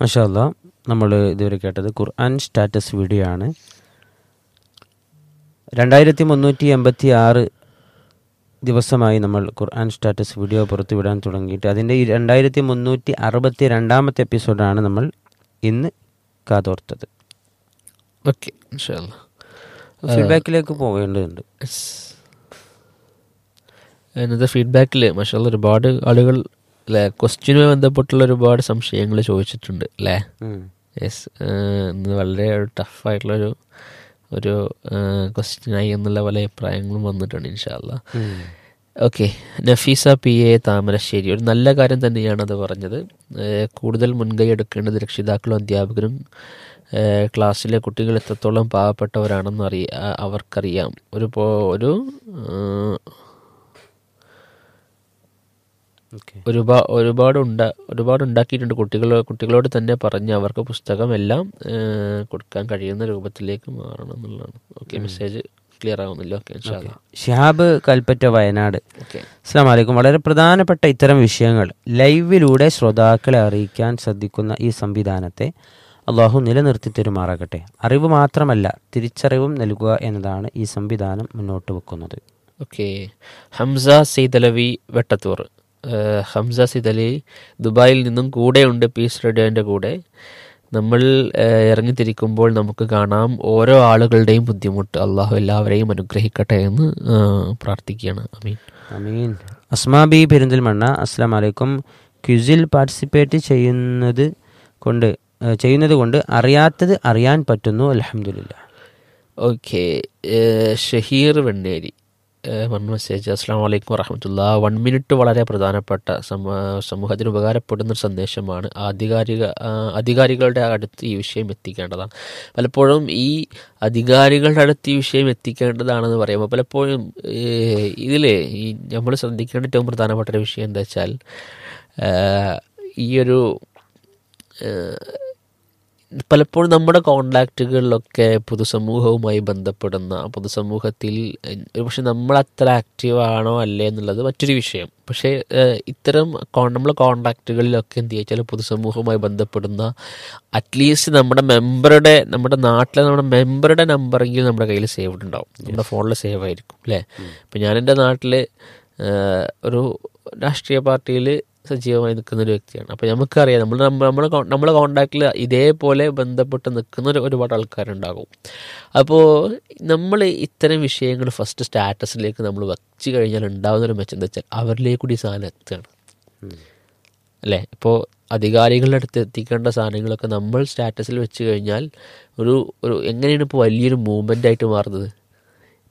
മഷാല്ല നമ്മൾ ഇതുവരെ കേട്ടത് ഖുർആൻ സ്റ്റാറ്റസ് വീഡിയോ ആണ് രണ്ടായിരത്തി മുന്നൂറ്റി എൺപത്തി ആറ് ദിവസമായി നമ്മൾ ഖുർആൻ സ്റ്റാറ്റസ് വീഡിയോ പുറത്തുവിടാൻ തുടങ്ങിയിട്ട് അതിൻ്റെ ഈ രണ്ടായിരത്തി മുന്നൂറ്റി അറുപത്തി രണ്ടാമത്തെ എപ്പിസോഡാണ് നമ്മൾ ഇന്ന് കാതോർത്തത് ഓക്കെ ഇൻഷാല്ലാ ഫീഡ്ബാക്കിലേക്ക് പോകേണ്ടതുണ്ട് ഇന്നത്തെ ഫീഡ്ബാക്കിൽ മഷാല്ല ഒരുപാട് ആളുകൾ അല്ലേ ക്വസ്റ്റ്യനുമായി ബന്ധപ്പെട്ടുള്ള ഒരുപാട് സംശയങ്ങൾ ചോദിച്ചിട്ടുണ്ട് അല്ലേ ഉം. യെസ് ഇന്ന് വളരെ ടഫായിട്ടുള്ളൊരു ഒരു ക്വസ്റ്റ്യനായി എന്നുള്ള പല അഭിപ്രായങ്ങളും വന്നിട്ടുണ്ട് ഇൻഷാല്ല ഉം. Okay Nafeesa P A Thamarassery ഒരു നല്ല കാര്യം തന്നെയാണ് അത് പറഞ്ഞത് ഏഹ് കൂടുതൽ മുൻകൈ എടുക്കേണ്ടത് രക്ഷിതാക്കളും അധ്യാപകരും ഏഹ് ക്ലാസ്സിലെ കുട്ടികൾ എത്രത്തോളം പാവപ്പെട്ടവരാണെന്ന് അറിയ ആ- അവർക്കറിയാം ഒരു പോ- ഒരു ഏഹ് ഓക്കെ ഒരുപാട് ഒരുപാട് ഉണ്ട ഒരുപാട് ഉണ്ടാക്കിയിട്ടുണ്ട് കുട്ടികൾ കുട്ടികളോട് തന്നെ പറഞ്ഞ് അവർക്ക് പുസ്തകം എല്ലാം ഏഹ് കൊടുക്കാൻ കഴിയുന്ന രൂപത്തിലേക്ക് മാറണം എന്നുള്ളതാണ് ഓക്കെ മെസ്സേജ് ക്ലിയർ ആവുന്നില്ല ഓക്കെ ഇൻഷാല്ലാ ഷിഹാബ് കൽപ്പറ്റ വയനാട് ഓക്കെ അസ്സാം വലൈക്കും വളരെ പ്രധാനപ്പെട്ട ഇത്തരം വിഷയങ്ങൾ ലൈവിലൂടെ ശ്രോതാക്കളെ അറിയിക്കാൻ ശ്രദ്ധിക്കുന്ന ഈ സംവിധാനത്തെ അള്ളാഹു നിലനിർത്തി തരുമാറാകട്ടെ അറിവ് മാത്രമല്ല തിരിച്ചറിവും നൽകുക എന്നതാണ് ഈ സംവിധാനം മുന്നോട്ട് വെക്കുന്നത് ഓക്കെ ഹംസ സീതലവി വെട്ടത്തൂർ ഏഹ് ഹംസ സീതലി ദുബായിൽ നിന്നും കൂടെയുണ്ട് പീസ് റേഡിയോൻ്റെ കൂടെ നമ്മൾ ഏഹ് ഇറങ്ങിത്തിരിക്കുമ്പോൾ നമുക്ക് കാണാം ഓരോ ആളുകളുടെയും ബുദ്ധിമുട്ട് അള്ളാഹു എല്ലാവരെയും അനുഗ്രഹിക്കട്ടെ എന്ന് ഏഹ് പ്രാർത്ഥിക്കുകയാണ് അമീൻ അമീൻ അസ്മാ ബി പെരിന്തൽമണ്ണ അസ്സാം വലൈക്കും ക്വിസിൽ പാർട്ടിസിപ്പേറ്റ് ചെയ്യുന്നത് കൊണ്ട് ഏഹ് ചെയ്യുന്നത് കൊണ്ട് അറിയാത്തത് അറിയാൻ പറ്റുന്നു അലഹമില്ല ഓക്കെ ഷഹീർ വെണ്ണേരി ഏഹ് പറഞ്ഞ മെസ്സേജ് അസ്സാം വലൈക്കും വറഹമത്തുള്ള വൺ മിനിറ്റ് വളരെ പ്രധാനപ്പെട്ട സമ സമൂഹത്തിന് ഉപകാരപ്പെടുന്ന ഒരു സന്ദേശമാണ് ആധികാരിക ആ, അധികാരികളുടെ അടുത്ത് ഈ വിഷയം എത്തിക്കേണ്ടതാണ് പലപ്പോഴും ഈ അധികാരികളുടെ അടുത്ത് ഈ വിഷയം എത്തിക്കേണ്ടതാണെന്ന് പറയുമ്പോൾ പലപ്പോഴും ഇതിൽ ഈ നമ്മൾ ശ്രദ്ധിക്കേണ്ട ഏറ്റവും പ്രധാനപ്പെട്ട ഒരു വിഷയം എന്താ വെച്ചാൽ ഏഹ്, ഈ ഒരു ഏഹ്, പലപ്പോഴും നമ്മുടെ കോണ്ടാക്റ്റുകളിലൊക്കെ പൊതുസമൂഹവുമായി ബന്ധപ്പെടുന്ന പൊതുസമൂഹത്തിൽ പക്ഷെ നമ്മൾ അത്ര ആക്റ്റീവ് ആണോ അല്ലേ എന്നുള്ളത് മറ്റൊരു വിഷയം പക്ഷേ ഏഹ്, ഇത്തരം കോ- നമ്മളെ കോണ്ടാക്റ്റുകളിലൊക്കെ എന്ത് ചോദിച്ചാൽ പൊതുസമൂഹവുമായി ബന്ധപ്പെടുന്ന അറ്റ്ലീസ്റ്റ് നമ്മുടെ മെമ്പറുടെ നമ്മുടെ നാട്ടിലെ നമ്മുടെ മെമ്പറുടെ നമ്പറെങ്കിലും നമ്മുടെ കയ്യിൽ സേവ്ഡ് ഉണ്ടാവും നമ്മുടെ ഫോണിൽ സേവ് ആയിരിക്കും അല്ലേ ഇപ്പം ഞാൻ എൻ്റെ നാട്ടിൽ ഒരു രാഷ്ട്രീയ പാർട്ടിയിൽ സജീവമായി നിൽക്കുന്ന ഒരു വ്യക്തിയാണ് അപ്പോൾ നമുക്കറിയാം നമ്മൾ നമ്മുടെ നമ്മളെ കോണ്ടാക്റ്റിൽ ഇതേപോലെ ബന്ധപ്പെട്ട് നിൽക്കുന്ന ഒരു ഒരുപാട് ആൾക്കാരുണ്ടാകും അപ്പോൾ നമ്മൾ ഇത്തരം വിഷയങ്ങൾ ഫസ്റ്റ് സ്റ്റാറ്റസിലേക്ക് നമ്മൾ വച്ച് കഴിഞ്ഞാൽ ഉണ്ടാകുന്ന ഒരു മെച്ചം എന്താ വെച്ചാൽ അവരിലേക്ക് കൂടി ഈ സാധനം എത്തുകയാണ് അല്ലേ ഇപ്പോൾ അധികാരികളുടെ അടുത്ത് എത്തിക്കേണ്ട സാധനങ്ങളൊക്കെ നമ്മൾ സ്റ്റാറ്റസിൽ വെച്ച് കഴിഞ്ഞാൽ ഒരു ഒരു എങ്ങനെയാണ് ഇപ്പോൾ വലിയൊരു മൂവ്മെൻ്റ് ആയിട്ട് മാറുന്നത്